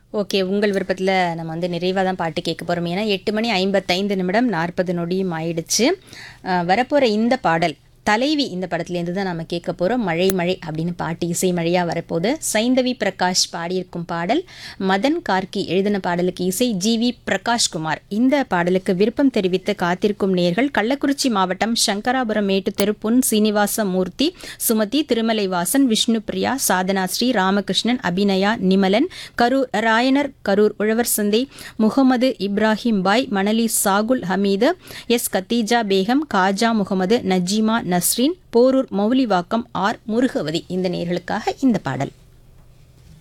okay உங்கள் விருப்பத்தில் நம்ம வந்து நிறைவாக தான் பாட்டு கேட்க போகிறோம் ஏன்னா எட்டு மணி ஐம்பத்தைந்து நிமிடம் நாற்பது நொடியும் ஆயிடுச்சு அஹ், வரப்போகிற இந்த பாடல் தலைவி இந்த படத்துலேருந்து தான் நம்ம கேட்க போகிறோம் மழை மழை அப்படின்னு பாட்டு இசை மழையாக வரப்போகுது சைந்தவி பிரகாஷ் பாடியிருக்கும் பாடல் மதன் கார்கி எழுதின பாடலுக்கு இசை ஜி வி பிரகாஷ்குமார் இந்த பாடலுக்கு விருப்பம் தெரிவித்து காத்திருக்கும் நேர்கள் கள்ளக்குறிச்சி மாவட்டம் சங்கராபுரம் மேட்டுத்தெரு பொன் சீனிவாச மூர்த்தி சுமதி திருமலைவாசன் விஷ்ணுபிரியா சாதனா ஸ்ரீ ராமகிருஷ்ணன் அபிநயா நிமலன் கரூர் ராயனர் கரூர் உழவர் சந்தை முகமது இப்ராஹிம் பாய் மணலி சாகுல் ஹமீது எஸ் கத்தீஜா பேகம் காஜா முகமது நஜீமா நஸ்ரீன் போரூர் மௌலிவாக்கம் ஆர் முருகவதி இந்த நேர்களுக்காக இந்த பாடல்